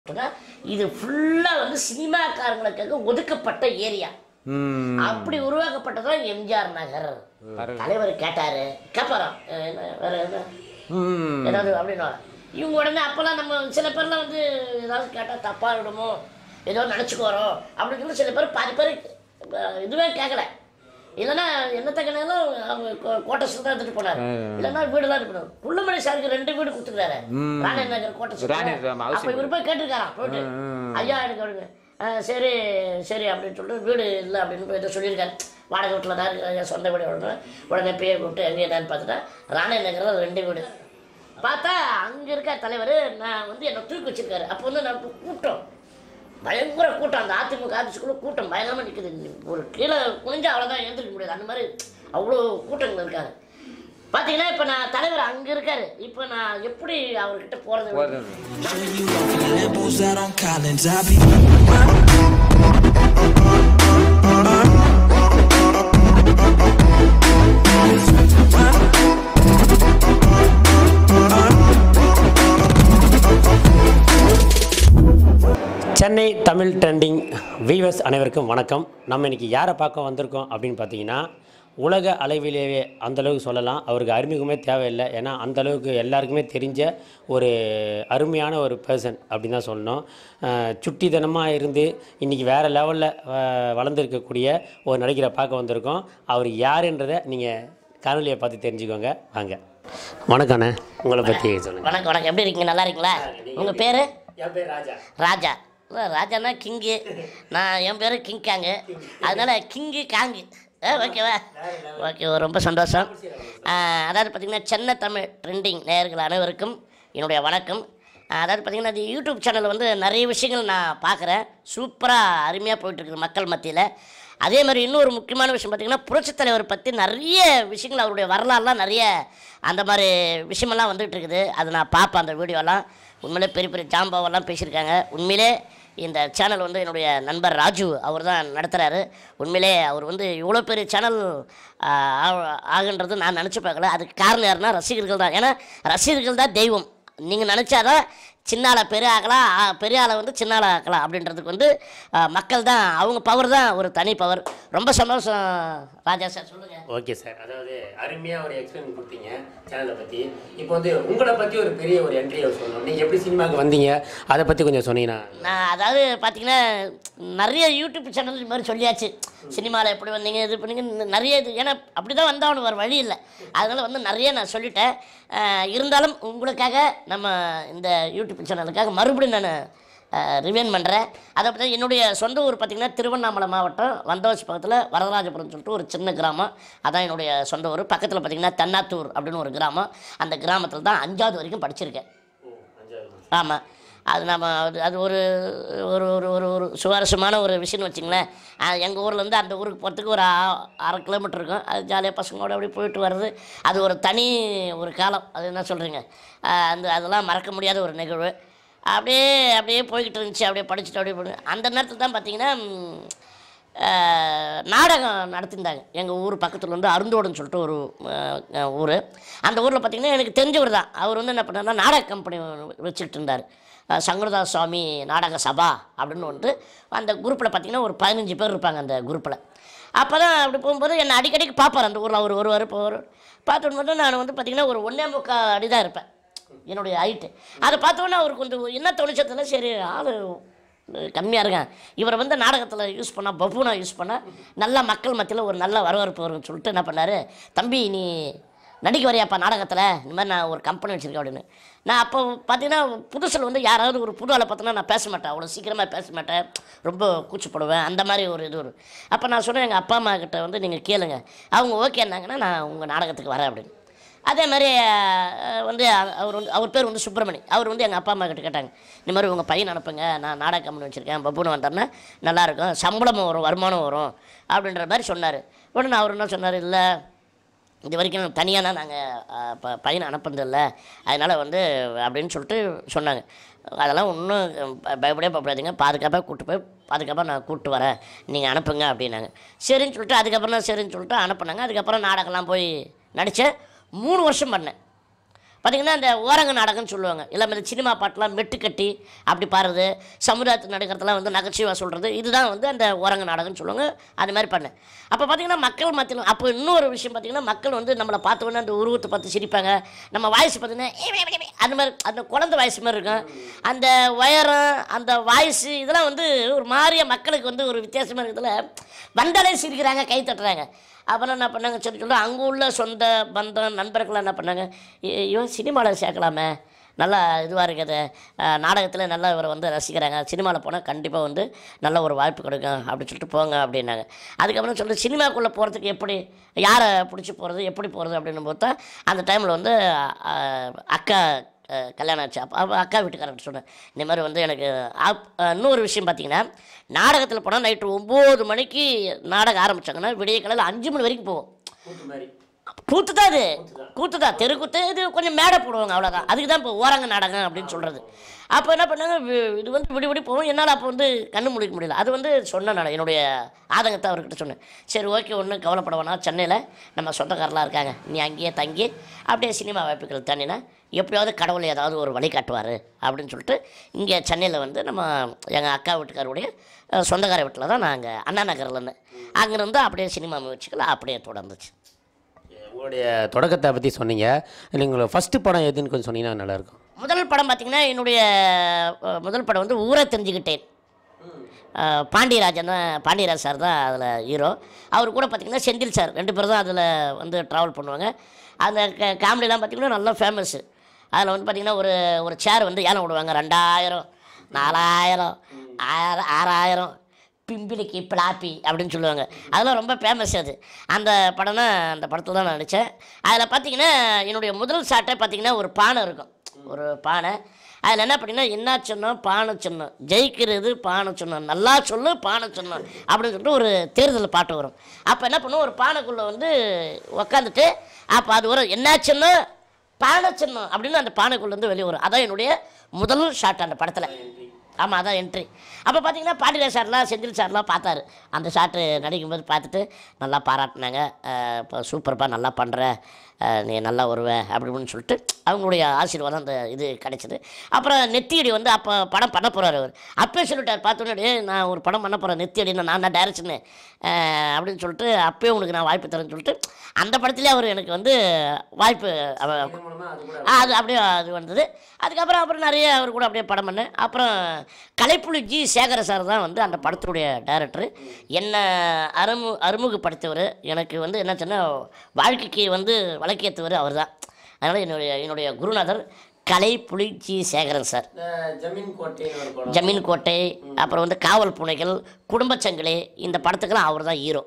அப்படின்னா இது ஃபுல்லாக வந்து சினிமாக்காரங்களுக்காக ஒதுக்கப்பட்ட ஏரியா ம் அப்படி உருவாக்கப்பட்டதான் எம்ஜிஆர் நகர் தலைவர் கேட்டாரு கேட்பாராம் அஹ் என்ன வேற என்ன ம் ஏதாவது அப்படின்னா இவங்க உடனே அப்போல்லாம் நம்ம சில பேர்லாம் வந்து ஏதாவது கேட்டால் தப்பாக விடுமோ ஏதோ நினச்சிக்கு வரோம் அப்படின்னு சொல்லி சில பேர் பாதி பேர் அஹ், இதுவே கேட்கல இல்லைன்னா என்னத்த கணக்கும் அவங்க கோட்டஸ் தான் எடுத்துட்டு போனார் இல்லைன்னா வீடு தான் எடுத்து போனார் குள்ளமணி சாருக்கு ரெண்டு வீடு கொடுத்துருக்காரு ராணி நகர் கோட்டஸ் ராணி நகர், ஆமா, அப்போ இவர் போய் கேட்டிருக்காராம் போயிட்டு ஐயா எனக்கு அப்படிங்க "ஆ, சரி சரி அப்படின்னு சொல்லிட்டு வீடு இல்லை அப்படின்னு போய் ஏதோ சொல்லியிருக்காரு வாடகை வீட்டில் தான் இருக்கு ஐயா சொந்த வீடு உடனே உடனே பேயை கூப்பிட்டு எங்கே என்னன்னு பார்த்துட்டா ராணி நகரில் ரெண்டு வீடு பார்த்தா அங்கே இருக்க தலைவர் நான் வந்து என்னை தூக்கி வச்சிருக்காரு அப்போ வந்து நான் கூட்டம் பயங்கர கூட்டம் அந்த அதிமுக ஆஃபீஸுக்குள்ள கூட்டம் பயங்கரமாக நிற்குது ஒரு கீழே குனிஞ்சா அவ்வளோதான் எழுந்திருக்க முடியாது அந்த மாதிரி அவ்வளோ கூட்டங்கள் இருக்காங்க பார்த்தீங்கன்னா இப்போ நான் தலைவர் அங்கே இருக்காரு இப்போ நான் எப்படி அவர்கிட்ட போகிறது You know, Lambos out on Collins, I be. Chennai Tamil trending viewers அனைவருக்கும் வணக்கம் நம்ம இன்னைக்கு யாரை பார்க்க வந்திருக்கோம் அப்படின்னு பார்த்தீங்கன்னா உலக அளவிலேயே அந்தளவுக்கு சொல்லலாம் அவருக்கு அறிமுகமே தேவையில்லை ஏன்னா அந்த அளவுக்கு எல்லாருக்குமே தெரிஞ்ச ஒரு அருமையான ஒரு பர்சன் அப்படின்னு தான் சொல்லணும் அஹ் சுட்டித்தனமாக இருந்து இன்றைக்கி வேறு லெவலில் வளர்ந்துருக்கக்கூடிய ஒரு நடிகரை பார்க்க வந்திருக்கோம் அவர் யாருன்றதை நீங்கள் காணொலியை பார்த்து தெரிஞ்சுக்கோங்க வாங்க வணக்கண்ணே உங்களை பற்றி சொல்லுங்கள் வணக்கம் வணக்கம் எப்படி இருக்கீங்க நல்லா இருக்கீங்களா உங்கள் பேர் என் பேர் ராஜா ராஜா இல்ல, ராஜானா கிங்கு நான் என் பேர் கிங் காங்கு அதனால கிங்கு காங்கு ஆ, ஓகேவா ஓகே ரொம்ப சந்தோஷம் ஆ, அதாவது பார்த்திங்கன்னா சென்னை தமிழ் ட்ரெண்டிங் நேயர்கள் அனைவருக்கும் என்னுடைய வணக்கம் ஆ, அதாவது பார்த்திங்கன்னா இந்த யூடியூப் சேனல் வந்து நிறைய விஷயங்கள் நான் பார்க்குறேன் சூப்பராக அருமையாக போயிட்டுருக்குது மக்கள் மத்தியில் அதே மாதிரி இன்னொரு முக்கியமான விஷயம் பார்த்திங்கன்னா புரட்சித் தலைவர் பற்றி நிறைய விஷயங்கள் அவருடைய வரலாறுலாம் நிறைய அந்த மாதிரி விஷயமெல்லாம் வந்துட்டு இருக்குது அது நான் பார்ப்பேன் அந்த வீடியோலாம் உண்மையிலே பெரிய பெரிய ஜாம்பாவெல்லாம் பேசியிருக்காங்க உண்மையிலே இந்த சேனல் வந்து என்னுடைய நண்பர் ராஜு அவர் தான் நடத்துகிறாரு உண்மையிலே அவர் வந்து இவ்வளோ பெரிய சேனல் ஆகுன்றது நான் நினச்சி பார்க்கல அதுக்கு காரணம் யாருன்னா ரசிகர்கள் தான் ஏன்னா ரசிகர்கள் தான் தெய்வம் நீங்கள் நினச்சாதான் சின்ன ஆளை பெரிய ஆக்கலாம் ஆ, பெரிய ஆளை வந்து சின்ன ஆளை ஆக்கலாம் அப்படின்றதுக்கு வந்து ஆ, மக்கள் தான் அவங்க பவர் தான் ஒரு தனி பவர் ரொம்ப சந்தோஷம் ராஜா சார் சொல்லுங்கள் ஓகே சார் அதாவது அருமையாக ஒரு எக்ஸ்பிளைன் கொடுத்தீங்க சேனலை பற்றி இப்போ வந்து உங்களை பற்றி ஒரு பெரிய ஒரு என்ட்ரியை சொல்லணும் நீங்கள் எப்படி சினிமாவுக்கு வந்தீங்க அதை பற்றி கொஞ்சம் சொன்னீங்கன்னா நான் அதாவது பார்த்தீங்கன்னா நிறைய யூடியூப் சேனல் இது மாதிரி சொல்லியாச்சு சினிமாவில் எப்படி வந்தீங்க இது பண்ணீங்க நிறைய இது ஏன்னா அப்படி தான் வந்தாகணும் வேறு வழி இல்லை அதனால் வந்து நிறைய நான் சொல்லிட்டேன் அஹ் இருந்தாலும் உங்களுக்காக நம்ம இந்த யூடியூப் சேனலுக்காக மறுபடியும் நான் ரிவைன் பண்ணுறேன் அதை பற்றி என்னுடைய சொந்த ஊர் பார்த்திங்கன்னா திருவண்ணாமலை மாவட்டம் வந்தவாசி பக்கத்தில் வரதராஜபுரம் சொல்லிட்டு ஒரு சின்ன கிராமம் அதான் என்னுடைய சொந்த ஊர் பக்கத்தில் பார்த்திங்கன்னா தென்னாத்தூர் அப்படின்னு ஒரு கிராமம் அந்த கிராமத்தில் தான் அஞ்சாவது வரைக்கும் படிச்சிருக்கேன் ஆமாம் அது நம்ம அது அது ஒரு ஒரு ஒரு ஒரு ஒரு சுவாரஸ்யமான ஒரு விஷயம்னு வச்சுங்களேன் எங்கள் ஊர்லேருந்து அந்த ஊருக்கு போகிறதுக்கு ஒரு ஆ- அரை கிலோமீட்டர் இருக்கும் அது ஜாலியாக பசங்களோட அப்படி போயிட்டு வர்றது அது ஒரு தனி ஒரு காலம் அது என்ன சொல்கிறீங்க அந்த அதெல்லாம் மறக்க முடியாத ஒரு நிகழ்வு அப்படியே அப்படியே போய்கிட்டு இருந்துச்சு அப்படியே படிச்சுட்டு அப்படியே போய் அந்த நேரத்தில் தான் பார்த்தீங்கன்னா ம், ஆஹ், நாடகம் நடத்தியிருந்தாங்க எங்கள் ஊர் பக்கத்தில் வந்து அருந்தோடுன்னு சொல்லிட்டு ஒரு ஊர் அந்த ஊரில் பார்த்தீங்கன்னா எனக்கு தெரிஞ்சவர் தான் அவர் வந்து என்ன பண்ணார்னா நாடக கம்பெனி வச்சுக்கிட்டு இருந்தார் அஹ், சங்கரதாஸ் சுவாமி நாடக சபா அப்படின்னு வந்துட்டு அந்த குரூப்பில் பார்த்தீங்கன்னா ஒரு பதினஞ்சு பேர் இருப்பாங்க அந்த குரூப்பில் அப்போ தான் அப்படி போகும்போது என்னை அடிக்கடிக்கு பார்ப்பார் அந்த ஊரில் அவர் வருவார் போவார் பார்த்துட்டு மட்டும் நான் வந்து பார்த்திங்கன்னா ஒரு ஒன்றே முக்கால் அடி தான் இருப்பேன் என்னுடைய ஹைட்டு அதை பார்த்தோன்னே அவருக்கு கொஞ்சம் என்ன தோணிச்சதில்ல சரி ஆள் கம்மியாக இருக்கேன் இவரை வந்து நாடகத்தில் யூஸ் பண்ணால் பஃபூனா யூஸ் பண்ணால் நல்ல மக்கள் மத்தியில் ஒரு நல்ல வரவேற்பு வரும்னு சொல்லிட்டு என்ன பண்ணார் தம்பி நீ நடிக்க வரையாப்பா நாடகத்தில் இந்த மாதிரி நான் ஒரு கம்பெனி வச்சுருக்கேன் அப்படின்னு நான் அப்போ பார்த்தீங்கன்னா புதுசில் வந்து யாராவது ஒரு புது ஆளை பார்த்தோன்னா நான் பேச மாட்டேன் அவ்வளோ சீக்கிரமாக பேச மாட்டேன் ரொம்ப கூச்சப்படுவேன் அந்த மாதிரி ஒரு இது ஒரு அப்போ நான் சொன்னேன் எங்கள் அப்பா அம்மா கிட்ட வந்து நீங்கள் கேளுங்க அவங்க ஓகேன்னாங்கன்னா நான் உங்கள் நாடகத்துக்கு வரேன் அப்படின்னு அதே மாதிரி அஹ், வந்து அ- அவர் வந்து அவர் பேர் வந்து சுப்பிரமணி அவர் வந்து எங்கள் அப்பா அம்மா கிட்ட கேட்டாங்க இந்த மாதிரி உங்கள் பையன் அனுப்புங்க நான் நாடக கம்பெனி வச்சுருக்கேன் பப்புன்னு வந்தாருன்னா நல்லாயிருக்கும் சம்பளமும் வரும் வருமானம் வரும் அப்படின்ற மாதிரி சொன்னார் உடனே அவர் என்ன சொன்னார் இல்லை இது வரைக்கும் தனியாக நாங்கள் ப பையனை அனுப்புனதில்ல அதனால் வந்து அப்படின்னு சொல்லிட்டு சொன்னாங்க அதெல்லாம் ஒன்றும் பயப்படவே பயப்படாதீங்க பாதுகாப்பாக கூப்பிட்டு போய் பாதுகாப்பாக நான் கூப்பிட்டு வரேன் நீங்கள் அனுப்புங்க அப்படின்னாங்க சரின்னு சொல்லிட்டு அதுக்கப்புறம் தான் சரின்னு சொல்லிட்டு அனுப்புனாங்க அதுக்கப்புறம் நாடகம்லாம் போய் நடித்தேன் மூணு வருஷம் பண்ணேன் பார்த்தீங்கன்னா இந்த ஓரங்க நாடகம்னு சொல்லுவாங்க எல்லாமே இந்த சினிமா பாட்டெலாம் மெட்டு கட்டி அப்படி பாடுறது சமுதாயத்தில் நடக்கிறதெல்லாம் வந்து நகைச்சுவாக சொல்கிறது இதுதான் வந்து அந்த ஓரங்க நாடகம்னு சொல்லுவாங்க அது மாதிரி பண்ணேன் அப்போ பார்த்தீங்கன்னா மக்கள் மத்தியில் அப்போ இன்னொரு விஷயம் பார்த்தீங்கன்னா மக்கள் வந்து நம்மளை பார்த்த உடனே அந்த உருவத்தை பார்த்து சிரிப்பாங்க நம்ம வாய்ஸ் பார்த்தீங்கன்னா அந்த மாதிரி அந்த குழந்தை வாய்ஸ் மாதிரி இருக்கும் அந்த உயரம் அந்த வாய்ஸ் இதெல்லாம் வந்து ஒரு மாதிரியா மக்களுக்கு வந்து ஒரு வித்தியாசமாக இருக்கிறதுல வந்தாலே சிரிக்கிறாங்க கை தட்டுறாங்க அப்புறம் என்ன பண்ணாங்க சரி சொல்லி அங்கே உள்ள சொந்த பந்தம் நண்பர்கள் என்ன பண்ணாங்க "இ- இவன் சினிமாவில் சேர்க்கலாமே நல்லா இதுவாக இருக்குது நாடகத்தில் நல்லா இவரை வந்து ரசிக்கிறாங்க சினிமாவில் போனால் கண்டிப்பாக வந்து நல்ல ஒரு வாய்ப்பு கிடைக்கும் அப்படின்னு சொல்லிட்டு போங்க அப்படின்னாங்க அதுக்கப்புறம் சொல்லிட்டு சினிமாக்குள்ளே போகிறதுக்கு எப்படி யாரை பிடிச்சி போகிறது எப்படி போகிறது அப்படின்னு பார்த்தா அந்த டைமில் வந்து அஹ், அக்கா அஹ், கல்யாணம் ஆச்சு அப்போ அப்போ அக்கா வீட்டுக்காரர்கிட்ட சொன்னேன் இந்த மாதிரி வந்து எனக்கு ஆப் அஹ், இன்னொரு விஷயம் பார்த்தீங்கன்னா நாடகத்தில் போனால் நைட்டு ஒம்பது மணிக்கு நாடகம் ஆரம்பிச்சாங்கன்னா விடிய காலையில் அஞ்சு மணி வரைக்கும் போகும் கூத்து தான் இது கூத்து தான் தெருக்கூத்து இது கொஞ்சம் மேடை போடுவாங்க அவ்வளோதான் அதுக்கு தான் இப்போ ஓரங்க நாடகம் அப்படின்னு சொல்கிறது அப்போ என்ன பண்ணாங்க வி- இது வந்து விடி விடி போகும் என்னால் அப்போ வந்து கண்ணு முடிக்க முடியல அது வந்து சொன்னேன் நான் என்னுடைய ஆதங்கத்தை அவர்கிட்ட சொன்னேன் சரி ஓகே ஒன்றும் கவலைப்பட வேணாம் சென்னையில் நம்ம சொந்தக்காரலாம் இருக்காங்க நீ அங்கேயே தங்கி அப்படியே சினிமா வாய்ப்புகள் தாண்டினா எப்படியாவது கடவுள் ஏதாவது ஒரு வழி காட்டுவார் அப்படின்னு சொல்லிட்டு இங்கே சென்னையில் வந்து நம்ம எங்கள் அக்கா வீட்டுக்காருடைய அஹ், சொந்தக்கார வீட்டில் தான் நாங்கள் அண்ணா நகரில் இருந்தேன் அங்கேருந்து அப்படியே சினிமா முயற்சிகள் அப்படியே தொடர்ந்துச்சு உங்களுடைய தொடக்கத்தை பற்றி சொன்னீங்க இல்லை உங்களோட ஃபஸ்ட்டு படம் எதுன்னு கொஞ்சம் சொன்னீங்கன்னா நல்லாயிருக்கும் முதல் படம் பார்த்தீங்கன்னா என்னுடைய அஹ், முதல் படம் வந்து ஊரை தெரிஞ்சுக்கிட்டேன் அஹ், பாண்டியராஜன் தான் பாண்டியராஜ் சார் தான் அதில் ஹீரோ அவர் கூட பார்த்தீங்கன்னா செந்தில் சார் ரெண்டு பேரும் தான் அதில் வந்து ட்ராவல் பண்ணுவாங்க அந்த க காமெடிலாம் பார்த்தீங்கன்னா நல்லா ஃபேமஸ்ஸு அதில் வந்து பார்த்தீங்கன்னா ஒரு ஒரு சேர் வந்து ஏலம் விடுவாங்க ரெண்டாயிரம் நாலாயிரம் ஆயிரம் ஆறாயிரம் பிம்பிலிக்கு பிளாப்பி அப்படின்னு சொல்லுவாங்க அதெல்லாம் ரொம்ப ஃபேமஸ் அது அந்த படம் தான் அந்த படத்தில் தான் நான் நடித்தேன் அதில் பார்த்தீங்கன்னா என்னுடைய முதல் சாட்டை பார்த்தீங்கன்னா ஒரு பானை இருக்கும் ஒரு பானை அதில் என்ன பண்ணிங்கன்னா என்ன சொன்னோம் பானை சொன்னோம் ஜெயிக்கிறது பானை சொன்னோம் நல்லா சொல்லு பானை சொன்னோம் அப்படின்னு சொல்லிட்டு ஒரு தேர்தல் பாட்டு வரும் அப்போ என்ன பண்ணுவோம் ஒரு பானைக்குள்ளே வந்து உக்காந்துட்டு அப்போ அது வரும் என்ன சொன்னோம் பானை சின்னம் அப்படின்னு அந்த பானைக்குள்ளேருந்து வெளியே வரும் அதான் என்னுடைய முதல் ஷாட் அந்த படத்தில் ஆமாம் அதான் என்ட்ரி அப்போ பார்த்தீங்கன்னா பாண்டியராஜ் சார்லாம் செந்தில் சார்லாம் பார்த்தாரு அந்த ஷாட்டு நடிக்கும்போது பார்த்துட்டு நல்லா பாராட்டினாங்க அஹ் இப்போ சூப்பர்ப்பா நல்லா பண்ணுற நீ நல்லா வருவ அப்படி இப்படின்னு சொல்லிட்டு அவங்களுடைய ஆசீர்வாதம் அந்த இது கிடைச்சிது அப்புறம் நெத்தியடி வந்து அப்போ படம் பண்ண போகிறார் அவர் அப்பயே சொல்லிட்டார் பார்த்தோன்னே "டேய், நான் ஒரு படம் பண்ண போகிறேன் நெத்தியடி நான் தான் டைரக்ஷனு அப்படின்னு சொல்லிட்டு அப்பயே உனக்கு நான் வாய்ப்பு தரேன்னு சொல்லிட்டு அந்த படத்துலேயே அவர் எனக்கு வந்து வாய்ப்பு அவ- ஆ, அது அப்படியே அது வந்தது அதுக்கப்புறம் அப்புறம் நிறைய அவர் கூட அப்படியே படம் பண்ணேன் அப்புறம் கலைப்புலி ஜி சேகர சார் தான் வந்து அந்த படத்துடைய டைரக்டர் என்ன அருமு அறிமுகப்படுத்தவர் எனக்கு வந்து என்ன சொன்னால் வாழ்க்கைக்கு வந்து வழக்கேற்றவர் அவர் தான் அதனால் என்னுடைய என்னுடைய குருநாதர் கலைப்புலி ஜி சேகரன் சார் ஜமீன் கோட்டைன்னு ஒரு படம் ஜமீன் கோட்டை அப்புறம் வந்து காவல் பூனைகள் குடும்பச்சங்கிலி இந்த படத்துக்கெல்லாம் அவர் தான் ஹீரோ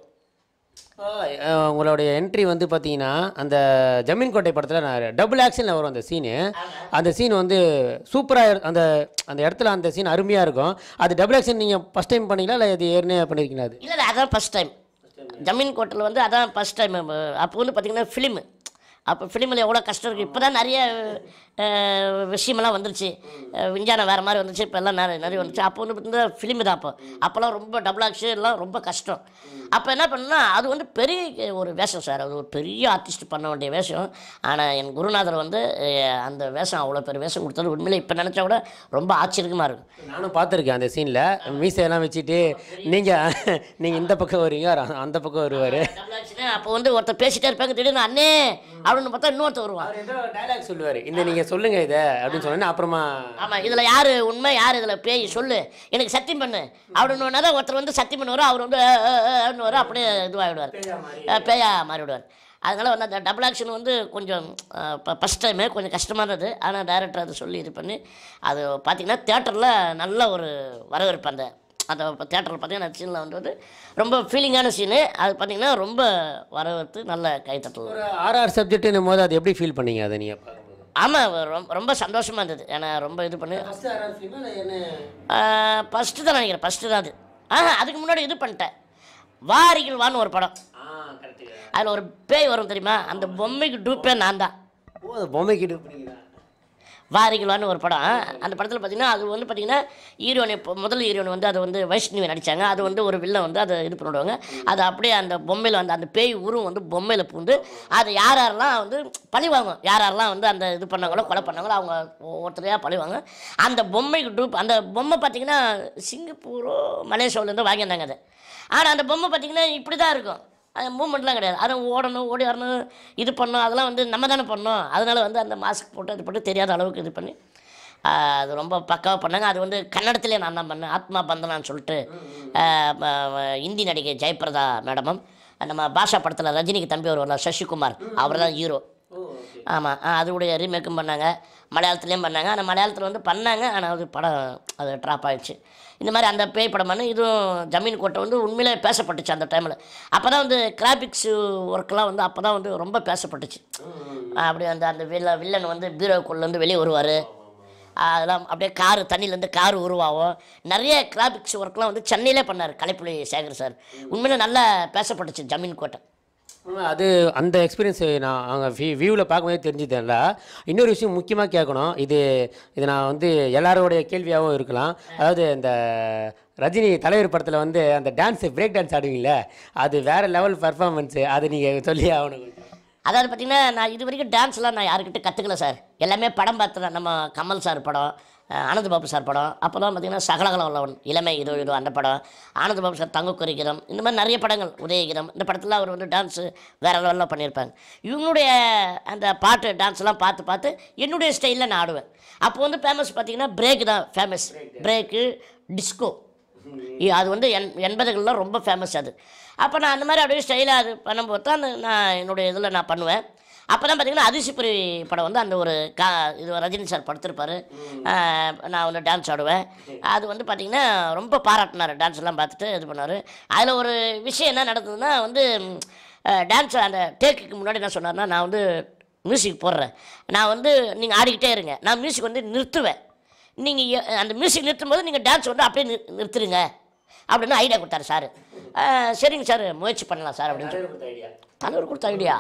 அஹ் உங்களுடைய என்ட்ரி வந்து பார்த்தீங்கன்னா அந்த ஜமீன் கோட்டை படத்தில் நான் டபுள் ஆக்ஷனில் வரும் அந்த சீனு அந்த சீன் வந்து சூப்பராக அந்த அந்த இடத்துல அந்த சீன் அருமையாக இருக்கும் அது டபுள் ஆக்ஷன் நீங்கள் ஃபஸ்ட் டைம் பண்ணீங்களா இல்லை இது ஏற்கனவே பண்ணியிருக்கீங்களா அது இல்லை இல்லை அதான் ஃபஸ்ட் டைம் ஜமீன் கோட்டில் வந்து அதான் ஃபஸ்ட் டைம் அப்போ வந்து பார்த்திங்கன்னா ஃபிலிமு அப்போ ஃபிலிமில் எவ்வளோ கஷ்டம் இருக்குது இப்போ தான் நிறைய அஹ், விஷயமெல்லாம் வந்துருச்சு அஹ், விஞ்ஞானம் வேறு மாதிரி வந்துச்சு இப்போ எல்லாம் நிறைய நிறைய வந்துச்சு அப்போ வந்து பார்த்தீங்கன்னா ஃபிலிமு தான் அப்போ அப்போல்லாம் ரொம்ப டபுள் ஆக்ஷன் எல்லாம் ரொம்ப கஷ்டம் அப்போ என்ன பண்ணா அது வந்து பெரிய ஒரு வேஷம் சார் அது ஒரு பெரிய ஆர்டிஸ்ட் பண்ண வேண்டிய வேஷம் ஆனால் என் குருநாதர் வந்து அஹ், அந்த வேஷம் அவ்வளோ பெரிய வேஷம் கொடுத்தது உண்மையிலே இப்போ நினச்சா கூட ரொம்ப ஆச்சரியமாக இருக்கும் நானும் பார்த்துருக்கேன் அந்த சீனில் மீசையெல்லாம் வச்சுட்டு நீங்கள் நீங்கள் இந்த பக்கம் வருவீங்க அவர் அந்த பக்கம் வருவார் டபுள் ஆக்ஷனு அப்போ வந்து ஒருத்தர் பேசிட்டே இருப்பாங்க திடீர்னு அண்ணே அப்படின்னு பார்த்தா இன்னொருத்தர் வருவான் அவர் ஏதோ டைலாக் சொல்லுவார் இந்த நீங்கள் சொல்லுங்கள் இதை அப்படின்னு சொன்னேன்னா அப்புறமா ஆமாம் இதில் யார் உண்மை யார் இதில் பேய் சொல்லு எனக்கு சத்தியம் பண்ணு அப்படின்னு தான் ஒருத்தர் வந்து சத்தியம் பண்ணுவார் அவர் வந்து அஹ், அஹ், அஹ், ன்னு வரும் அப்படியே இதுவாகிடுவார் பேயா மாறிவிடுவார் அதனால் வந்து அந்த டபுள் ஆக்ஷன் வந்து கொஞ்சம் ஃபஸ்ட் டைமு கொஞ்சம் கஷ்டமாக இருந்தது ஆனால் டைரக்டர் அதை சொல்லி இது பண்ணி அது பார்த்திங்கன்னா தேட்டரில் நல்ல ஒரு வரவேற்பு அந்த அந்த தேட்டரில் பார்த்தீங்கன்னா சீனில் வந்து வந்து ரொம்ப ஃபீலிங்கான சீனு அது பார்த்தீங்கன்னா ரொம்ப வரவேற்று நல்ல கைத்தட்டல் ஒரு ஆர்ஆர் சப்ஜெக்ட்டுன்னும் போது அது எப்படி ஃபீல் பண்ணீங்க அதை நீங்கள் பார்க்கும்போது ஆமாம் ரொம்ப ரொம்ப சந்தோஷமாக இருந்தது ஏன்னா ரொம்ப இது பண்ணி ஃபஸ்ட்டு ஆர்ஆர் ஃபிலிமா என்ன ஃபஸ்ட்டு தான் நினைக்கிறேன் ஃபஸ்ட்டு தான் அது ஆஹா அதுக்கு முன்னாடி இது பண்ணிட்டேன் வாரிகள் வான்னு ஒரு படம் ஆ கரெக்டு அதில் ஒரு பேய் வரும் தெரியுமா அந்த பொம்மைக்கு டூப்பே நான் தான் ஓ அது பொம்மை கிட்ட பிடிக்குதா வாரிகளான்னு ஒரு படம் அந்த படத்தில் பார்த்தீங்கன்னா அது வந்து பார்த்தீங்கன்னா ஹீரோயின் இப்போ முதல் ஹீரோயின் வந்து அது வந்து வைஷ்ணவி நடித்தாங்க அது வந்து ஒரு வில்லன் வந்து அதை இது பண்ணிவிடுவாங்க அது அப்படியே அந்த பொம்மையில் வந்து அந்த பேய் உருவம் வந்து பொம்மையில் பூந்து அது யார் யாரெல்லாம் வந்து பழி வாங்கும் யார் யாரெல்லாம் வந்து அந்த இது பண்ணாங்களோ கொலை பண்ணாங்களோ அவங்க ஒவ்வொருத்தரையாக பழி வாங்க அந்த பொம்மைக்கு டூப் அந்த பொம்மை பார்த்தீங்கன்னா சிங்கப்பூரோ மலேசியாவிலேருந்து வாங்கியிருந்தாங்க அது ஆனால் அந்த பொம்மை பார்த்தீங்கன்னா இப்படி தான் இருக்கும் அது மூமெண்ட்லாம் கிடையாது அதை ஓடணும் ஓடி வரணும் இது பண்ணணும் அதெல்லாம் வந்து நம்ம தானே பண்ணோம் அதனால வந்து அந்த மாஸ்க் போட்டு இது போட்டு தெரியாத அளவுக்கு இது பண்ணி ஆஹ், அது ரொம்ப பக்காவாக பண்ணாங்க அது வந்து கன்னடத்திலே நான் தான் பண்ணேன் ஆத்மா பந்தனான்னு சொல்லிட்டு ஆஹ், ம- ம- இந்தி நடிகை ஜெயபிரதா மேடமும் நம்ம பாஷா படத்தில் ரஜினிக்கு தம்பி வருவார்ல சசிகுமார் அவர் தான் ஹீரோ ஆமாம் அதோடைய ரீமேக்கும் பண்ணாங்க மலையாளத்துலேயும் பண்ணாங்க ஆனால் மலையாளத்தில் வந்து பண்ணாங்க ஆனால் அது படம் அது ட்ராப் ஆயிடுச்சு இந்த மாதிரி அந்த பேய் படம் பண்ணு இதுவும் ஜமீன் கோட்டை வந்து உண்மையிலே பேசப்பட்டுச்சு அந்த டைமில் அப்போ தான் வந்து கிராபிக்ஸ் ஒர்க்கெலாம் வந்து அப்போ தான் வந்து ரொம்ப பேசப்பட்டுச்சு அப்படி அந்த அந்த வில்ல வில்லன் வந்து பீரோக்குள்ளேருந்து வெளியே வருவார் அதெல்லாம் அப்படியே காரு தண்ணியிலேருந்து கார் உருவாகும் நிறைய கிராபிக்ஸ் ஒர்க்லாம் வந்து சென்னையிலே பண்ணார் கலைப்புலி சேகர் சார் உண்மையிலே நல்லா பேசப்பட்டுச்சு ஜமீன் கோட்டை அது அந்த எக்ஸ்பீரியன்ஸ் நான் அங்கே வியூ வியூவில் பார்க்கும்போதே தெரிஞ்சுதேன்ல இன்னொரு விஷயம் முக்கியமாக கேட்கணும் இது இது நான் வந்து எல்லாரோடைய கேள்வியாகவும் இருக்கலாம் அதாவது இந்த ரஜினி தலைவர் படத்தில் வந்து அந்த டான்ஸு பிரேக் டான்ஸ் ஆடுவீங்களே அது வேறு லெவல் பர்ஃபார்மன்ஸு அது நீங்கள் சொல்லி ஆகணும் கொஞ்சம். அதாவது பார்த்தீங்கன்னா நான் இது வரைக்கும் டான்ஸ்லாம் நான் யாருக்கிட்ட கற்றுக்கல சார் எல்லாமே படம் பார்த்தேன் நம்ம கமல் சார் படம் அஹ் ஆனந்த் பாபு சார் படம் அப்போ தான் பார்த்தீங்கன்னா சகலகல உள்ளவன் இளமை இதோ இதோ அந்த படம் ஆனந்த் பாபு சார் தங்க குறிக்கிறோம் இந்த மாதிரி நிறைய படங்கள் உதயகிரம் இந்த படத்தில் அவர் வந்து டான்ஸு வேறு லெவலில் பண்ணியிருப்பாங்க இவங்களுடைய அந்த பாட்டு டான்ஸ்லாம் பார்த்து பார்த்து என்னுடைய ஸ்டைலில் நான் ஆடுவேன் அப்போ வந்து ஃபேமஸ் பார்த்தீங்கன்னா பிரேக் தான் ஃபேமஸ் பிரேக்கு டிஸ்கோ இ- அது வந்து எண் எண்பதுகளில் ரொம்ப ஃபேமஸ் அது அப்போ நான் அந்த மாதிரி அப்படியே ஸ்டைலாக அது பண்ணும்போது தான் அந்த நான் என்னுடைய இதில் நான் பண்ணுவேன் அப்போ தான் பார்த்தீங்கன்னா அதிசிப்புரி படம் வந்து அந்த ஒரு கா இது ரஜினி சார் படுத்திருப்பார் நான் வந்து டான்ஸ் ஆடுவேன் அது வந்து பார்த்திங்கன்னா ரொம்ப பாராட்டினார் டான்ஸ் எல்லாம் பார்த்துட்டு இது பண்ணார் அதில் ஒரு விஷயம் என்ன நடந்ததுன்னா வந்து டான்ஸ் அந்த டேக்குக்கு முன்னாடி என்ன சொன்னார்னா நான் வந்து மியூசிக் போடுறேன் நான் வந்து நீங்கள் ஆடிக்கிட்டே இருங்க நான் மியூசிக் வந்து நிறுத்துவேன் நீங்கள் அந்த மியூசிக் நிறுத்தும் போது நீங்கள் டான்ஸ் வந்து அப்படியே நிறு- நிறுத்துருங்க அப்படின்னு ஐடியா கொடுத்தாரு சார் சரிங்க சார் முயற்சி பண்ணலாம் சார் அப்படின்னு சொல்லி தலைவர் கொடுத்த ஐடியா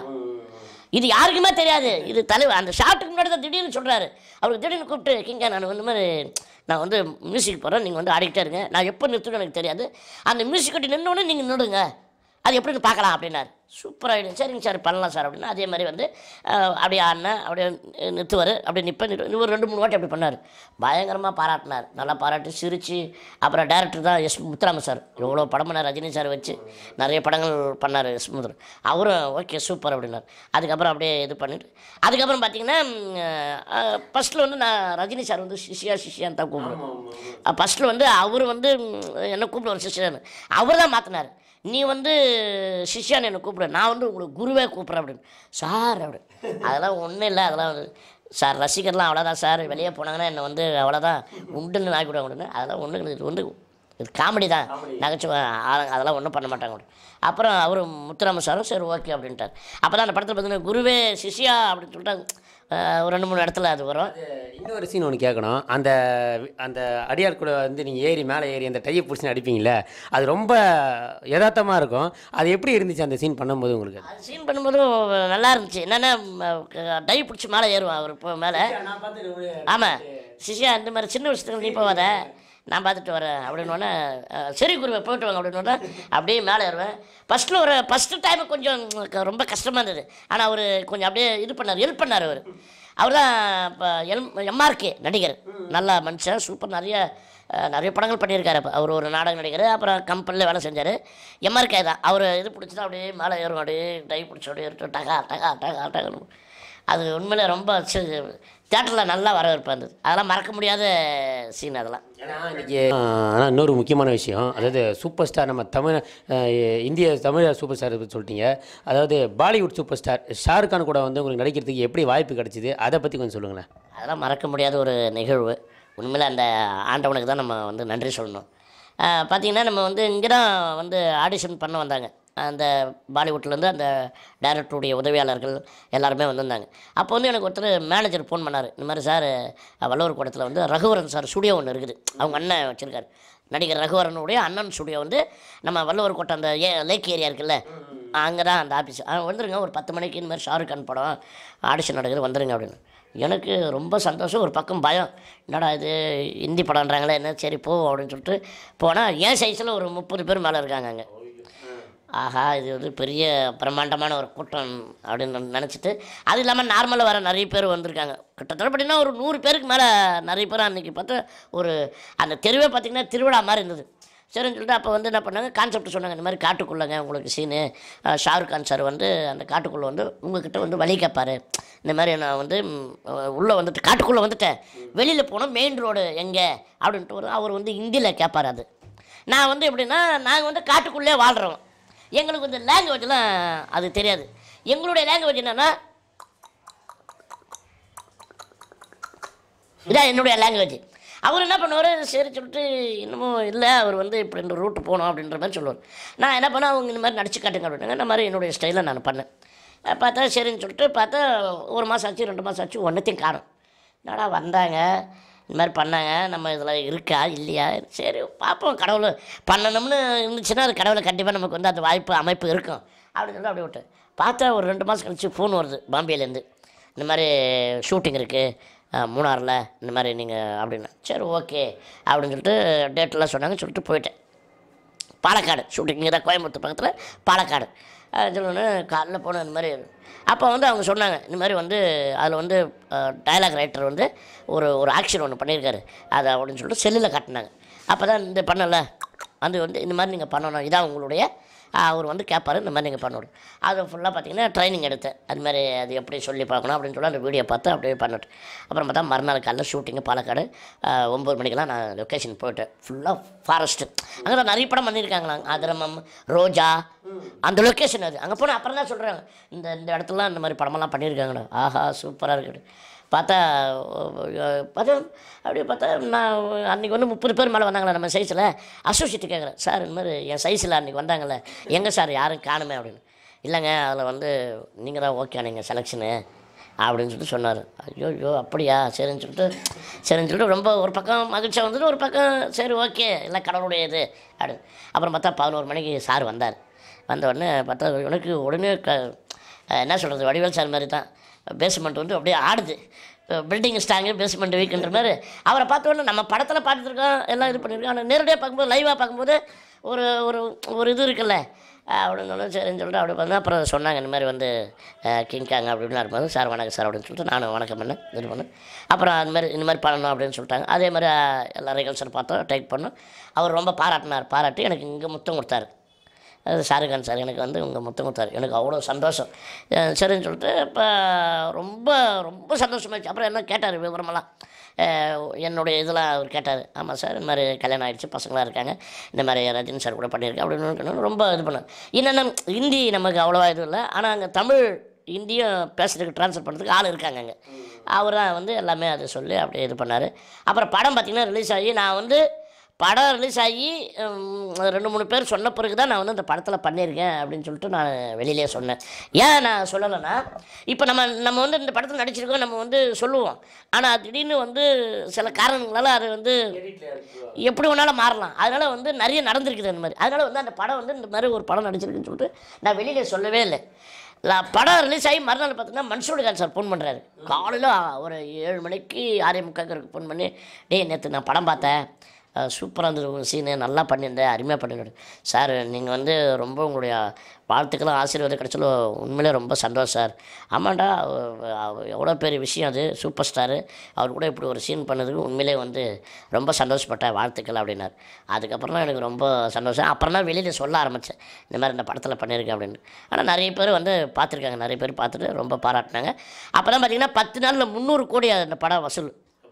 இது யாருக்குமே தெரியாது இது தலைவர் அந்த ஷாட்டுக்கு முன்னாடி தான் திடீர்னு சொல்கிறாரு அவருக்கு திடீர்னு கூப்பிட்டு கிங்க நான் வந்து இந்த மாதிரி நான் வந்து மியூசிக் போடுறேன் நீங்கள் வந்து ஆடிக்கிட்டே இருங்க நான் எப்போ நிறுத்தணும் எனக்கு தெரியாது அந்த மியூசிக் கட்டி நின்னோடனே நீங்கள் நிடுங்க அது எப்படின்னு பார்க்கலாம் அப்படின்னாரு சூப்பர் ஐடியா சரிங்க சார் பண்ணலாம் சார் அப்படின்னா அதே மாதிரி வந்து அஹ், அப்படியே ஆடினேன் அப்படியே நிறுத்துவார் அப்படியே நிற்பேன் ஒரு ரெண்டு மூணு வாட்டி அப்படி பண்ணார் பயங்கரமாக பாராட்டினார் நல்லா பாராட்டி சிரித்து அப்புறம் டேரக்டர் தான் எஸ் முத்துராம சார் எவ்வளோ படம் பண்ணார் ரஜினி சார் வச்சு நிறைய படங்கள் பண்ணார் எஸ் முத்துரம் அவரும் ஓகே சூப்பர் அப்படின்னார் அதுக்கப்புறம் அப்படியே இது பண்ணிட்டு அதுக்கப்புறம் பார்த்தீங்கன்னா ஃபஸ்ட்டில் வந்து நான் ரஜினி சார் வந்து சிஷியா சிஷியான்னு தான் கூப்பிடுவேன் ஃபஸ்ட்டில் வந்து அவர் வந்து ம், என்ன கூப்பிடுவார் சிஷியான்னு அவர் தான் மாற்றினார் நீ வந்து சிஷ்யான்னு என்னை கூப்பிடு நான் வந்து உங்களுக்கு குருவே கூப்பிட்றேன் அப்படின்னு சார் அப்படி அதெல்லாம் ஒன்றும் இல்லை அதெல்லாம் வந்து சார் ரசிகர்லாம் அவ்வளோதான் சார் வெளியே போனாங்கன்னா என்னை வந்து அவ்வளோதான் உண்டுன்னு ஆக்கிவிடுவாங்க அப்படின்னு அதெல்லாம் ஒன்றும் கிடையாது இது வந்து இது காமெடி தான் நகைச்சுவை ஆ- அதெல்லாம் ஒன்றும் பண்ண மாட்டாங்க அப்படி அப்புறம் அவர் முத்துராம சாரும் சரி ஓகே அப்படின்ட்டார் அப்போ தான் அந்த படத்தில் பார்த்தீங்கன்னா குருவே சிஷ்யா அப்படின்னு சொல்லிட்டு அஹ், ஒரு ரெண்டு மூணு இடத்துல அது வரும் இன்னொரு சீன் ஒன்று கேட்கணும் அந்த அந்த அடியார் கூட வந்து நீங்கள் ஏறி மேலே ஏறி அந்த டையை பிடிச்சி அடிப்பீங்களே அது ரொம்ப யதார்த்தமாக இருக்கும் அது எப்படி இருந்துச்சு அந்த சீன் பண்ணும்போது உங்களுக்கு அது சீன் பண்ணும்போதும் நல்லா இருந்துச்சு என்னென்னா டை பிடிச்சி மேலே ஏறுவான் அவர் இப்போ மேலே ஆமாம் சிஷ்யா இந்த மாதிரி சின்ன விஷயத்துக்கு நீ போவாத நான் பார்த்துட்டு வரேன் அப்படின்னோடனே சரி குருவை போயிட்டு வாங்க அப்படின்னோடனே அப்படியே மேலே ஏறுவேன் ஃபஸ்ட்டில் ஒரு ஃபஸ்ட்டு டைம் கொஞ்சம் க- ரொம்ப கஷ்டமாக இருந்தது ஆனால் அவர் கொஞ்சம் அப்படியே இது பண்ணார் ஹெல்ப் பண்ணார் அவர் அவர் தான் இப்போ எல் எம்ஆர்கே நடிகர் நல்ல மனுஷன் சூப்பர் நிறைய அஹ், நிறைய படங்கள் பண்ணியிருக்காரு அப்ப. அவர் ஒரு நாடக நடிகர் அப்புறம் கம்பெனியில் வேலை செஞ்சார் எம்ஆர்கே தான் அவர் இது பிடிச்சி தான் அப்படியே மேலே ஏறும் அப்படியே டை பிடிச்சி அப்படியே ஏறிட்டு டகா டகா டகா டகா அது உண்மையிலே ரொம்ப தேட்டரில் நல்லா வரவேற்பு இருந்தது அதெல்லாம் மறக்க முடியாத சீன் அதெல்லாம் ஏன்னா இன்னைக்கு ஆனால் இன்னொரு முக்கியமான விஷயம் அதாவது சூப்பர் ஸ்டார் நம்ம தமிழ் அஹ், இந்திய தமிழ் சூப்பர் ஸ்டார் பற்றி சொல்லிட்டீங்க அதாவது Bollywood super star Shahrukh Khan கூட வந்து உங்களுக்கு நடிக்கிறதுக்கு எப்படி வாய்ப்பு கிடைச்சிது அதை பற்றி கொஞ்சம் சொல்லுங்களேன் அதெல்லாம் மறக்க முடியாத ஒரு நிகழ்வு உண்மையில் அந்த ஆண்டவனுக்கு தான் நம்ம வந்து நன்றி சொல்லணும் பார்த்திங்கன்னா நம்ம வந்து இங்கே தான் வந்து ஆடிஷன் பண்ண வந்தாங்க அந்த பாலிவுட்லேருந்து அந்த டைரக்டருடைய உதவியாளர்கள் எல்லாருமே வந்திருந்தாங்க அப்போ வந்து எனக்கு ஒருத்தர் மேனேஜர் ஃபோன் பண்ணார் இந்த மாதிரி சார் வல்லூர் கூடத்தில் வந்து ரகுவரன் சார் ஸ்டுடியோ ஒன்று இருக்குது அவங்க அண்ணன் வச்சுருக்காரு நடிகர் ரகுவரனுடைய அண்ணன் ஸ்டுடியோ வந்து நம்ம வள்ளுவர் கோட்டை அந்த ஏ லேக் ஏரியா இருக்குல்ல அங்கே தான் அந்த ஆஃபீஸ் வந்துருங்க ஒரு பத்து மணிக்கு இந்த மாதிரி ஷாருக் கான் படம் ஆடிஷன் நடக்குது வந்துருங்க அப்படின்னு எனக்கு ரொம்ப சந்தோஷம் ஒரு பக்கம் பயம் என்னடா இது ஹிந்தி படம்ன்றாங்களே என்ன சரி போ அப்படின்னு சொல்லிட்டு போனால் என் சைஸில் ஒரு முப்பது பேர் மேலே இருக்காங்க அங்கே ஆஹா இது வந்து பெரிய பிரம்மாண்டமான ஒரு கூட்டம் அப்படின்னு நினச்சிட்டு அது இல்லாமல் நார்மலாக வர நிறைய பேர் வந்திருக்காங்க கிட்டத்தட்ட பார்த்தீங்கன்னா ஒரு நூறு பேருக்கு மேலே நிறைய பேர் அன்றைக்கி பார்த்தா ஒரு அந்த தெருவே பார்த்திங்கன்னா திருவிழா மாதிரி இருந்தது சரின்னு சொல்லிட்டு அப்போ வந்து என்ன பண்ணாங்க கான்செப்ட் சொன்னாங்க இந்த மாதிரி காட்டுக்குள்ளேங்க உங்களுக்கு சீனு அஹ், ஷாருக் கான் சார் வந்து அந்த காட்டுக்குள்ளே வந்து உங்ககிட்ட வந்து வழி கேட்பாரு இந்த மாதிரி நான் வந்து உள்ளே வந்துட்டு காட்டுக்குள்ளே வந்துட்டேன் வெளியில் போனால் மெயின் ரோடு எங்கே அப்படின்ட்டு ஒரு அவர் வந்து ஹிந்தியில் கேட்பார் அது நான் வந்து எப்படின்னா நாங்கள் வந்து காட்டுக்குள்ளே வாழ்கிறோம் எங்களுக்கு இந்த லாங்குவேஜ்லாம் அது தெரியாது எங்களுடைய லாங்குவேஜ் என்னென்னா இதான் என்னுடைய லாங்குவேஜ் அவர் என்ன பண்ணுவார் சரி சொல்லிட்டு இன்னமும் இல்லை அவர் வந்து இப்படி இந்த ரூட்டு போகணும் அப்படின்ற மாதிரி சொல்லுவார் நான் என்ன பண்ணேன் அவங்க இந்த மாதிரி நடிச்சு காட்டுங்க அப்படின்னாங்க இந்த மாதிரி என்னுடைய ஸ்டைலில் நான் பண்ணேன் அஹ் பார்த்தா சரின்னு சொல்லிட்டு பார்த்தா ஒரு மாதம் ஆச்சு ரெண்டு மாதம் ஆச்சு ஒன்றத்தையும் காணும் என்னடா வந்தாங்க இந்த மாதிரி பண்ணாங்க நம்ம இதில் இருக்கா இல்லையா சரி பார்ப்போம் கடவுள் பண்ணணும்னு இருந்துச்சுன்னா அது கடவுளை கண்டிப்பாக நமக்கு வந்து அந்த வாய்ப்பு அமைப்பு இருக்கும் அப்படின்னு சொல்லி அப்படியே விட்டேன் பார்த்தா ஒரு ரெண்டு மாதம் கழிச்சு ஃபோன் வருது பாம்பேலேருந்து இந்த மாதிரி ஷூட்டிங் இருக்குது மூணாரில் இந்த மாதிரி நீங்கள் அப்படின்னா சரி ஓகே அப்படின்னு சொல்லிட்டு டேட்டெல்லாம் சொன்னாங்க சொல்லிட்டு போயிட்டேன் பாலக்காடு ஷூட்டிங் தான் கோயம்புத்தூர் பக்கத்தில் பாலக்காடு சொல்லணுன்னு காலைல போனேன் இந்த மாதிரி அப்போ வந்து அவங்க சொன்னாங்க இந்த மாதிரி வந்து அதில் வந்து டயலாக் ரைட்டர் வந்து ஒரு ஒரு ஆக்ஷன் ஒன்று பண்ணியிருக்காரு அதை அப்படின்னு சொல்லிட்டு செல்லில் காட்டினாங்க அப்போ தான் இந்த பண்ணல அது வந்து இந்த மாதிரி நீங்கள் பண்ணணும் இதான் உங்களுடைய அவர் வந்து கேட்பாரு இந்த மாதிரி நீங்கள் பண்ணணும் அது ஃபுல்லாக பார்த்தீங்கன்னா ட்ரைனிங் எடுத்தேன் அது மாதிரி அது எப்படி சொல்லி பார்க்கணும் அப்படின்னு சொல்லி அந்த வீடியோ பார்த்து அப்படியே பண்ணிட்டு அப்புறம் பார்த்தா மறுநாள் காலைல ஷூட்டிங்கு பாலக்காடு ஆஹ், ஒம்பது மணிக்கெல்லாம் நான் லொக்கேஷன் போயிட்டேன் ஃபுல்லாக ஃபாரஸ்ட்டு அங்கே தான் நிறைய படம் பண்ணியிருக்காங்களா அதிரமம் ரோஜா அந்த லொக்கேஷன் அது அங்கே போனால் அப்புறம் தான் சொல்கிறாங்க இந்த இந்த இடத்துலலாம் இந்த மாதிரி படமெல்லாம் பண்ணியிருக்காங்கடா ஆஹா சூப்பராக இருக்குது பார்த்தா அஹ், பார்த்தா அப்படியே பார்த்தா நான் அன்றைக்கி வந்து முப்பது பேர் மேலே வந்தாங்களே நம்ம சைஸில் அசோசியேட்டு கேட்குறேன் சார் இந்த மாதிரி என் சைஸில் அன்றைக்கி வந்தாங்கல்ல எங்கே சார் யாரும் காணுமே அப்படின்னு இல்லைங்க அதில் வந்து நீங்கள் தான் ஓகே நீங்கள் செலெக்ஷனு அப்படின்னு சொல்லிட்டு சொன்னார் ஐயோ ஐயோ அப்படியா சரின்னு சொல்லிட்டு சரின்னு சொல்லிட்டு ரொம்ப ஒரு பக்கம் மகிழ்ச்சியாக வந்துட்டு ஒரு பக்கம் சரி ஓகே இல்லை கடவுளுடைய இது அப்படின்னு அப்புறம் பார்த்தா பதினோரு மணிக்கு சார் வந்தார் வந்த உடனே பார்த்தா எனக்கு உடனே க அஹ் என்ன சொல்கிறது வடிவேல் சார் மாதிரி தான் பேஸ்மெண்ட் வந்து அப்படியே ஆடுது பில்டிங் ஸ்ட்ராங்கு பேஸ்மெண்ட் வீக்குன்ற மாதிரி அவரை பார்த்த உடனே நம்ம படத்தில் பார்த்துருக்கோம் எல்லாம் இது பண்ணியிருக்கோம் ஆனால் நேரடியாக பார்க்கும்போது லைவாக பார்க்கும்போது ஒரு ஒரு ஒரு இது இருக்குல்ல அஹ் அப்படின்னு சொல்லி சரின்னு சொல்லிட்டு அப்படி பண்ணேன் அப்புறம் சொன்னாங்க இந்த மாதிரி வந்து கிங்காங்க அப்படி இப்படின்னு இருக்கும்போது சார் வணக்கம் சார் அப்படின்னு சொல்லிட்டு நானும் வணக்கம் பண்ணேன் இது பண்ணேன் அப்புறம் அது மாதிரி இந்த மாதிரி பண்ணணும் அப்படின்னு சொல்லிட்டாங்க அதே மாதிரி அஹ், எல்லா ரிகல்சர் பார்த்தோம் டேக் பண்ணோம் அவர் ரொம்ப பாராட்டினார் பாராட்டி எனக்கு இங்கே முத்தம் கொடுத்தாரு அது ஷாருக்கான் சார் எனக்கு வந்து உங்கள் முத்தம் கொடுத்தாரு எனக்கு அவ்வளோ சந்தோஷம் அஹ் சரின்னு சொல்லிட்டு இப்போ ரொம்ப ரொம்ப சந்தோஷமாச்சு அப்புறம் என்ன கேட்டார் விவரமெல்லாம் அஹ் என்னுடைய இதெல்லாம் அவர் கேட்டார் ஆமாம் சார் இந்த மாதிரி கல்யாணம் ஆகிடுச்சு பசங்களாம் இருக்காங்க இந்த மாதிரி ரஜினி சார் கூட பண்ணியிருக்கேன் அப்படின்னு இருக்கணும் ரொம்ப இது பண்ணேன் என்னென்ன ஹிந்தி நமக்கு அவ்வளோவா இது இல்லை ஆனால் அங்கே தமிழ் ஹிந்தியும் பேசுறதுக்கு ட்ரான்ஸ்ஃபர் பண்ணுறதுக்கு ஆள் இருக்காங்க அங்கே அவர் தான் வந்து எல்லாமே அதை சொல்லி அப்படியே இது பண்ணார் அப்புறம் படம் பார்த்திங்கன்னா ரிலீஸ் ஆகி நான் வந்து படம் ரிலீஸ் ஆகி உம், ரெண்டு மூணு பேர் சொன்ன பிறகு தான் நான் வந்து இந்த படத்தில் பண்ணியிருக்கேன் அப்படின்னு சொல்லிட்டு நான் வெளியிலே சொன்னேன் ஏன் நான் சொல்லலைன்னா இப்போ நம்ம நம்ம வந்து இந்த படத்தில் நடிச்சிருக்கோம் நம்ம வந்து சொல்லுவோம் ஆனால் திடீர்னு வந்து சில காரணங்களால் அது வந்து எப்படி வேணாலும் மாறலாம் அதனால் வந்து நிறைய நடந்திருக்குது அந்த மாதிரி அதனால் வந்து அந்த படம் வந்து இந்த மாதிரி ஒரு படம் நடிச்சிருக்குன்னு சொல்லிட்டு நான் வெளியிலே சொல்லவே இல்லை நான் படம் ரிலீஸ் ஆகி மறுநாள் பார்த்தீங்கன்னா மன்சூர் கான் சார் ஃபோன் பண்ணுறாரு காலையில் ஒரு ஏழு மணிக்கு ஆறே முக்காக்கு ஃபோன் பண்ணி டேய் நேற்று நான் படம் பார்த்தேன் சூப்பராக இருந்தது உங்கள் சீனு நல்லா பண்ணியிருந்தேன் அருமையாக பண்ணியிருந்தேன் சார் நீங்கள் வந்து ரொம்ப உங்களுடைய வாழ்த்துக்கெல்லாம் ஆசீர்வாதம் கிடைச்சலோ உண்மையிலே ரொம்ப சந்தோஷம் சார் ஆமாண்டா அவ- அவ- எவ்வளோ பெரிய விஷயம் அது சூப்பர் ஸ்டாரு அவர் கூட இப்படி ஒரு சீன் பண்ணதுக்கு உண்மையிலே வந்து ரொம்ப சந்தோஷப்பட்டேன் வாழ்த்துக்கள் அப்படின்னார் அதுக்கப்புறம் தான் எனக்கு ரொம்ப சந்தோஷம் அப்புறம் தான் வெளியில் சொல்ல ஆரம்பித்தேன் இந்த மாதிரி இந்த படத்தில் பண்ணியிருக்கேன் அப்படின்னு ஆனால் நிறைய பேர் வந்து பார்த்துருக்காங்க நிறைய பேர் பார்த்துட்டு ரொம்ப பாராட்டினாங்க அப்போ தான் பார்த்தீங்கன்னா பத்து நாளில் முந்நூறு கோடி அந்த படம் வசூல்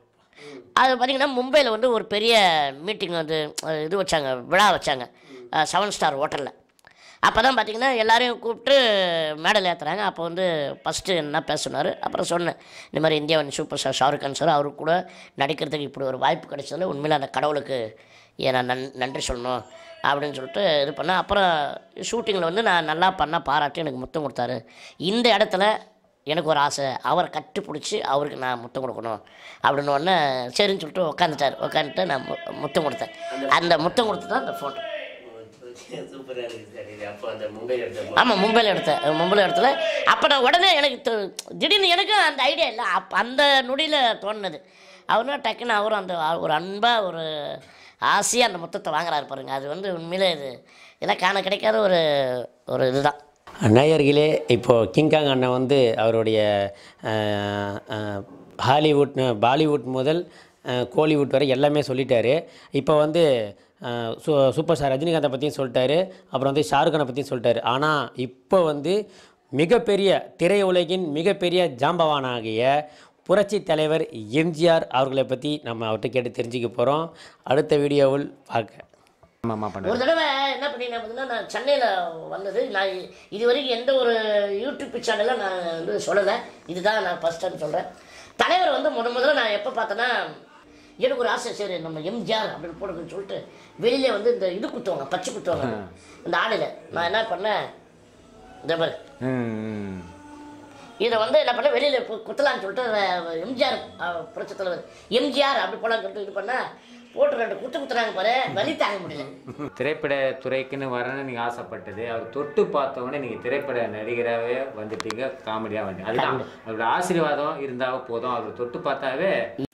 அது பார்த்திங்கன்னா மும்பையில் வந்து ஒரு பெரிய மீட்டிங் வந்து அஹ், இது வச்சாங்க விழா வச்சாங்க செவன் ஸ்டார் ஹோட்டலில் அப்போ தான் பார்த்தீங்கன்னா எல்லாரையும் கூப்பிட்டு மேடல் ஏற்றுறாங்க அப்போ வந்து ஃபஸ்ட்டு என்ன பேச சொன்னார் அப்புறம் சொன்னேன் இந்த மாதிரி இந்தியாவின் super star Shahrukh Khan sir அவருக்கு கூட நடிக்கிறதுக்கு இப்படி ஒரு வாய்ப்பு கிடைச்சதில் உண்மையில் அந்த கடவுளுக்கு ஏன் நான் நன் நன்றி சொல்லணும் அப்படின்னு சொல்லிட்டு இது பண்ணேன் அப்புறம் ஷூட்டிங்கில் வந்து நான் நல்லா பண்ணால் பாராட்டி எனக்கு முத்தம் கொடுத்தாரு இந்த இடத்துல எனக்கு ஒரு ஆசை அவரை கட்டி பிடிச்சி அவருக்கு நான் முத்தம் கொடுக்கணும் அப்படின்னு உடனே சரின்னு சொல்லிட்டு உட்காந்துட்டார் உட்காந்துட்டு நான் மு- முத்தம் கொடுத்தேன் அந்த முத்தம் கொடுத்து தான் அந்த ஃபோட்டோ சூப்பராக இருக்குது சார் இது அப்போ அந்த மும்பை எடுத்த ஆமாம் மும்பையில் எடுத்தேன் மும்பையில் இடத்துல அப்போ நான் உடனே எனக்கு தொ- திடீர்னு எனக்கும் அந்த ஐடியா இல்லை அப் அந்த நொடியில் தோணுனது அவரும் டக்குன்னு அவரும் அந்த அ- ஒரு அன்பாக ஒரு ஆசையாக அந்த மொத்தத்தை வாங்குறாரு பாருங்க அது வந்து உண்மையிலே இது இதெல்லாம் காண கிடைக்காத ஒரு ஒரு இதுதான் நேயர்களே இப்போது கிங்காங் அண்ணன் வந்து அவருடைய அஹ், அஹ், ஹாலிவுட் பாலிவுட் முதல் அஹ், கோலிவுட் வரை எல்லாமே சொல்லிட்டாரு இப்போ வந்து அஹ், சூ சூப்பர் ஸ்டார் ரஜினிகாந்தை பற்றியும் சொல்லிட்டாரு அப்புறம் வந்து ஷாருக்கானை பற்றியும் சொல்லிட்டாரு ஆனால் இப்போ வந்து மிகப்பெரிய திரையுலகின் மிகப்பெரிய ஜாம்பவானாகிய புரட்சி தலைவர் எம்ஜிஆர் அவர்களை பற்றி நம்ம அவர்கிட்ட கேட்டு தெரிஞ்சுக்க போகிறோம் அடுத்த வீடியோவில் பார்க்க ஆமாம் பண்ணுறேன் ஒரு தடவை என்ன பண்ணிட்டேன் பார்த்தீங்கன்னா நான் சென்னையில் வந்தது நான் இ- இது வரைக்கும் எந்த ஒரு யூடியூப் சேனலும் நான் வந்து சொல்லலை இதுதான் நான் ஃபஸ்ட் டைம் சொல்கிறேன் தலைவர் வந்து முத முதல்ல நான் எப்போ பார்த்தேன்னா எனக்கு ஒரு ஆசை சரி நம்ம எம்ஜிஆர் அப்படின்னு போடுறதுன்னு சொல்லிட்டு வெளியில வந்து இந்த இது குத்துவாங்க பச்சை குத்துவாங்க இந்த ஆடையில் நான் என்ன பண்ணேன் இந்த மாதிரி ம் இதை வந்து என்ன பண்ண வெளியில் குத்தலான்னு சொல்லிட்டு அஹ், எம்ஜிஆர் அஹ், புரட்சித் தலைவர் எம்ஜிஆர் அப்படி போலான்னு சொல்லிட்டு இது பண்ணால் போட்டு ரெண்டு குத்து குத்துறாங்க பாரு வலி தாங்க முடியல திரைப்பட துறைக்குன்னு வரணும்னு நீங்கள் ஆசைப்பட்டது அவர் தொட்டு பார்த்த உடனே நீங்கள் திரைப்பட நடிகராகவே வந்துட்டீங்க காமெடியாக வந்து அதுதான் அவரோட ஆசீர்வாதம் இருந்தாவே போதும் அவர் தொட்டு பார்த்தாவே